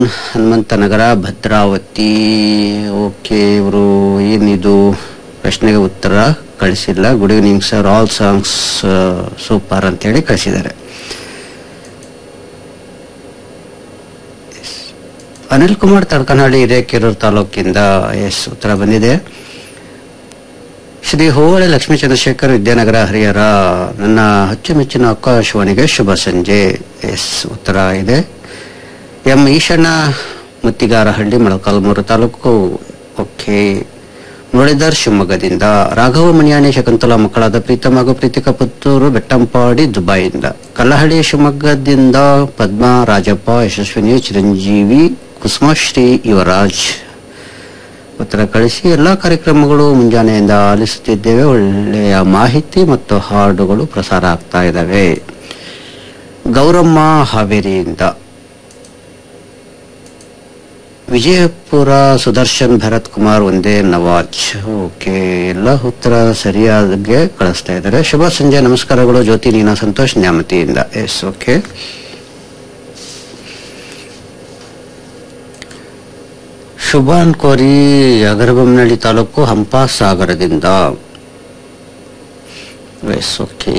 ಹನುಮಂತ ನಗರ Bhadravati okay ಇವರು ಏನಿದು ಪ್ರಶ್ನೆಗೆ ಉತ್ತರ ಕಳಿಸಿಲ್ಲ good evening sir all songs super ಅಂತೇಳಿ ಕಳಿಸಿದ್ದಾರೆ ಅನಿಲ್ ಕುಮಾರ್ ತಡ್ಕನಹಳ್ಳಿ ಹಿರೇಕೆರೂರು ತಾಲೂಕಿಂದ ಎಸ್ ಉತ್ತರ ಬಂದಿದೆ ಶ್ರೀ ಹೋವಳೆ ಲಕ್ಷ್ಮೀ ಚಂದ್ರಶೇಖರ್ ವಿದ್ಯಾನಗರ ಹರಿಹರ ನನ್ನ ಅಚ್ಚುಮೆಚ್ಚಿನ ಆಕಾಶವಾಣಿಗೆ ಶುಭ ಸಂಜೆ ಎಸ್ ಉತ್ತರ ಇದೆ ಎಂ ಈಶಣ್ಣ ಮುತ್ತಿಗಾರಹಳ್ಳಿ ಮೊಳಕಾಲ್ಮೂರು ತಾಲೂಕು ಓಕೆ ಮುರಳೀಧರ್ ಶಿವಮೊಗ್ಗದಿಂದ ರಾಘವ ಮಣಿಯಾಣಿ ಶಕುಂತಲಾ ಮಕ್ಕಳಾದ ಪ್ರೀತಮ್ ಹಾಗೂ ಪ್ರೀತಿಕಾ ಪುತ್ತೂರು ಬೆಟ್ಟಂಪಾಡಿ ದುಬೈಯಿಂದ ಕಲ್ಲಹಳ್ಳಿ ಶಿವಮೊಗ್ಗದಿಂದ ಪದ್ಮಾ ರಾಜಪ್ಪ ಯಶಸ್ವಿನಿ ಚಿರಂಜೀವಿ ಕುಸುಮಶ್ರೀ ಯುವರಾಜ್ ಉತ್ತರ ಕಳಿಸಿ ಎಲ್ಲಾ ಕಾರ್ಯಕ್ರಮಗಳು ಮುಂಜಾನೆಯಿಂದ ಆಲಿಸುತ್ತಿದ್ದೇವೆ ಒಳ್ಳೆಯ ಮಾಹಿತಿ ಮತ್ತು ಹಾಡುಗಳು ಪ್ರಸಾರ ಆಗ್ತಾ ಇದ್ದಾವೆ ಗೌರಮ್ಮ ಹಾವೇರಿಯಿಂದ ವಿಜಯಪುರ ಸುದರ್ಶನ್ ಭರತ್ ಕುಮಾರ್ ಒಂದೇ ನವಾಜ್ ಓಕೆ ಎಲ್ಲ ಉತ್ತರ ಸರಿಯಾಗಿ ಕಳಿಸ್ತಾ ಇದ್ದಾರೆ ಶುಭ ಸಂಜೆ ನಮಸ್ಕಾರಗಳು ಜ್ಯೋತಿ ನೀನಾ ಸಂತೋಷ್ ನ್ಯಾಮತಿಯಿಂದ ಎಸ್ ಓಕೆ ಶುಭಾನ್ ಕೋರಿ ಅಗರಬೊಮ್ಮನಹಳ್ಳಿ ತಾಲೂಕು ಹಂಪ ಸಾಗರದಿಂದ yes okay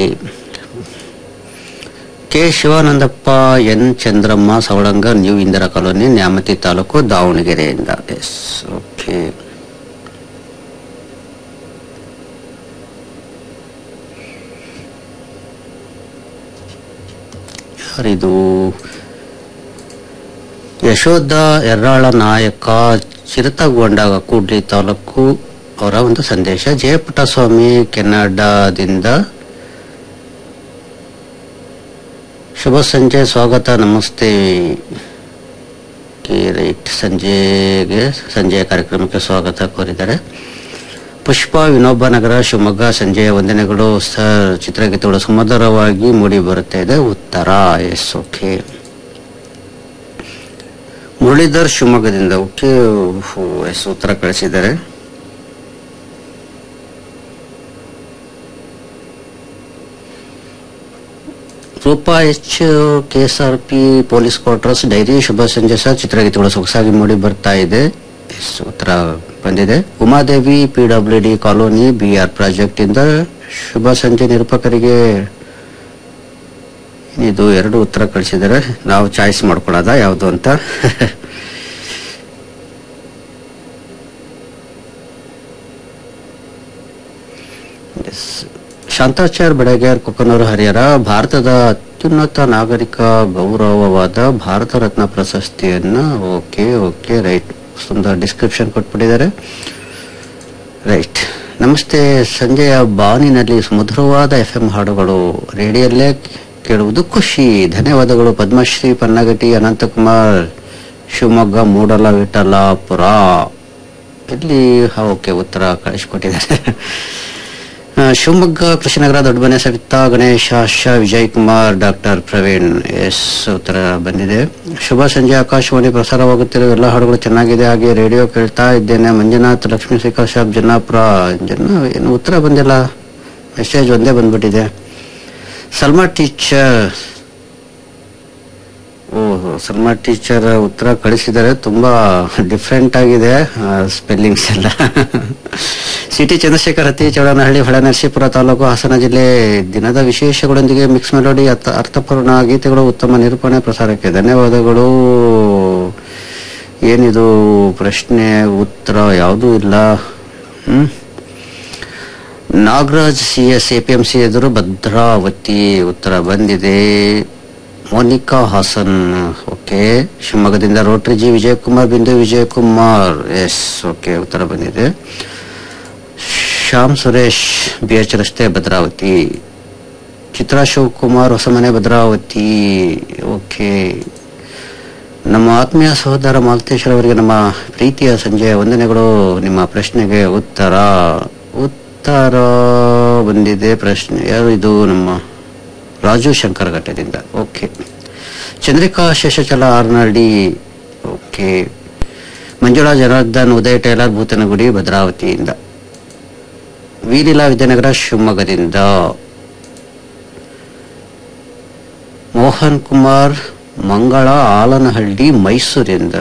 K Shivanandappa N Chandramma Savalanga new Indira colony Nyamathi ತಾಲೂಕು ದಾವಣಗೆರೆಯಿಂದ ಎಸ್ ಓಕೆ ಯಾರಿದು ಯಶೋಧ ಎರ್ರಾಳ ನಾಯಕ ಚಿರತಗೊಂಡ ಕೂಡ್ಲಿ ತಾಲೂಕು ಅವರ ಒಂದು ಸಂದೇಶ ಜಯಪುಟ್ಟಸ್ವಾಮಿ ಕೆನಡಾದಿಂದ ಶುಭ ಸಂಜೆ ಸ್ವಾಗತ ನಮಸ್ತೆ ಕೆ ರೈಟ್ ಸಂಜೆಗೆ ಸಂಜೆಯ ಕಾರ್ಯಕ್ರಮಕ್ಕೆ ಸ್ವಾಗತ ಕೋರಿದ್ದಾರೆ ಪುಷ್ಪ ವಿನೋಬ ನಗರ ಶಿವಮೊಗ್ಗ ಸಂಜೆಯ ವಂದನೆಗಳು ಸರ್ ಚಿತ್ರಗೀತೆಗಳು ಸುಮಧುರವಾಗಿ ಮೂಡಿ ಬರುತ್ತಾ ಇದೆ ಉತ್ತರ ಎಸ್ ಓಕೆ ಮುರಳೀಧರ್ ಶಿವಮೊಗ್ಗದಿಂದ ಓಕೆ ಎಸ್ ಉತ್ತರ ಕಳಿಸಿದ್ದಾರೆ Rupa H K S R P police quarters dairy ಶುಭ ಸಂಜೆ ಸರ್ ಚಿತ್ರಗೀತೆಗಳು ಸೊಗಸಾಗಿ ಮೂಡಿ ಬರ್ತಾ ಇದೆ ಎಸ್ ಉತ್ತರ ಬಂದಿದೆ Umadevi P W D colony B R project ಇಂದ ಶುಭ ಸಂಜೆ ನಿರೂಪಕರಿಗೆ ಇದು ಎರಡು ಉತ್ತರ ಕಳಿಸಿದ್ದಾರೆ ನಾವು ಚಾಯ್ಸ್ ಮಾಡ್ಕೊಳ್ಳೋದ ಯಾವುದು ಅಂತ Yes. ಶಾಂತಾಚಾರ್ ಬೆಳಗೇರ್ ಕೊಕ್ಕನೂರು ಹರಿಹರ ಭಾರತದ ಅತ್ಯುನ್ನತ ನಾಗರಿಕ ಗೌರವವಾದ ಭಾರತ ರತ್ನ ಪ್ರಶಸ್ತಿಯನ್ನ ಓಕೆ ಓಕೆ ರೈಟ್ ಸುಂದರ ಡಿಸ್ಕ್ರಿಪ್ಷನ್ ಕೊಟ್ಬಿಟ್ಟಿದ್ದಾರೆ ರೈಟ್ ನಮಸ್ತೆ ಸಂಜೆಯ ಬಾನಿನಲ್ಲಿ ಸುಮಧುರವಾದ ಎಫ್ ಎಂ ಹಾಡುಗಳು ರೇಡಿಯಲ್ಲೇ ಕೇಳುವುದು ಖುಷಿ ಧನ್ಯವಾದಗಳು ಪದ್ಮಶ್ರೀ ಪನ್ನಗಟಿ ಅನಂತಕುಮಾರ್ ಶಿವಮೊಗ್ಗ ಮೂಡಲ ವಿಠಲಾಪುರ ಇಲ್ಲಿ ಓಕೆ ಉತ್ತರ ಕಳಿಸಿಕೊಟ್ಟಿದ್ದಾರೆ ಆ, ಶಿವಮೊಗ್ಗ ಕೃಷ್ಣನಗರ ದೊಡ್ಡಮನೆ ಸವಿತಾ ಗಣೇಶ ಆಶಾ ವಿಜಯ್ ಕುಮಾರ್ ಡಾಕ್ಟರ್ ಪ್ರವೀಣ್ ಎಸ್ ಉತ್ತರ ಬಂದಿದೆ ಶುಭ ಸಂಜೆ ಆಕಾಶವಾಣಿ ಪ್ರಸಾರವಾಗುತ್ತಿರುವ ಎಲ್ಲ ಹಾಡುಗಳು ಚೆನ್ನಾಗಿದೆ ಹಾಗೆ ರೇಡಿಯೋ ಕೇಳ್ತಾ ಇದ್ದೇನೆ ಮಂಜುನಾಥ್ ಲಕ್ಷ್ಮೀ ಶ್ರೀಕಾ ಶಾಪ್ ಜನ್ನಾಪುರ ಜನ್ನ ಏನು ಉತ್ತರ ಬಂದಿಲ್ಲ ಮೆಸೇಜ್ ಒಂದೇ ಬಂದ್ಬಿಟ್ಟಿದೆ ಸಲ್ಮಾ ಟೀಚರ್ ಓಹೋ ಸಲ್ಮಾ ಟೀಚರ್ ಉತ್ತರ ಕಳಿಸಿದ್ದಾರೆ ತುಂಬಾ ಡಿಫ್ರೆಂಟ್ ಆಗಿದೆ ಸ್ಪೆಲ್ಲಿಂಗ್ಸ್ ಎಲ್ಲ ಸಿಟಿ ಚಂದ್ರಶೇಖರ್ ಹತ್ತಿ ಚೌಡನಹಳ್ಳಿ ಹೊಳೆನರಸೀಪುರ ತಾಲೂಕು ಹಾಸನ ಜಿಲ್ಲೆ ದಿನದ ವಿಶೇಷಗಳೊಂದಿಗೆ ಮಿಕ್ಸ್ ಮೆಲೋಡಿ ಅರ್ಥ- ಅರ್ಥಪೂರ್ಣ ಗೀತೆಗಳು ಉತ್ತಮ ನಿರೂಪಣೆ ಪ್ರಸಾರಕ್ಕೆ ಧನ್ಯವಾದಗಳು ಏನಿದು ಪ್ರಶ್ನೆ ಉತ್ತರ ಯಾವುದೂ ಇಲ್ಲ hmm Nagaraj C S APMC ಎದುರು ಭದ್ರಾವತಿ ಉತ್ತರ ಬಂದಿದೆ ಮೋನಿಕಾ ಹಾಸನ್ ಓಕೆ ಶಿವಮೊಗ್ಗದಿಂದ rotary G Vijayakumar Bindu Vijayakumar yes okay ಉತ್ತರ ಬಂದಿದೆ ಶ್ಯಾಮ್ ಸುರೇಶ್ ಬಿ ಎಚ್ ರಸ್ತೆ ಭದ್ರಾವತಿ ಚಿತ್ರಾ ಶಿವಕುಮಾರ್ ಹೊಸಮನೆ ಭದ್ರಾವತಿ ಓಕೆ ನಮ್ಮ ಆತ್ಮೀಯ ಸಹೋದರ ಮಾಲ್ತೇಶ್ವರ ಅವರಿಗೆ ನಮ್ಮ ಪ್ರೀತಿಯ ಸಂಜೆಯ ವಂದನೆಗಳು ನಿಮ್ಮ ಪ್ರಶ್ನೆಗೆ ಉತ್ತರ ಉತ್ತರ ಬಂದಿದೆ ಪ್ರಶ್ನೆ ಯಾರು ಇದು ನಮ್ಮ ರಾಜು ಶಂಕರ್ ಘಟ್ಟದಿಂದ ಓಕೆ ಚಂದ್ರಿಕಾ ಶೇಷಚಲ ಆರ್ನಳ್ಳಿ ಓಕೆ ಮಂಜುಳಾ ಜನಾರ್ದನ್ ಉದಯ ಟೈಲರ್ ಭೂತನಗುಡಿ ಭದ್ರಾವತಿಯಿಂದ ವೀಲಿಲಾ ವಿದ್ಯಾನಗರ ಶಿವಮೊಗ್ಗದಿಂದ ಮೋಹನ್ ಕುಮಾರ್ ಮಂಗಳ ಆಲನಹಳ್ಳಿ ಮೈಸೂರಿಂದ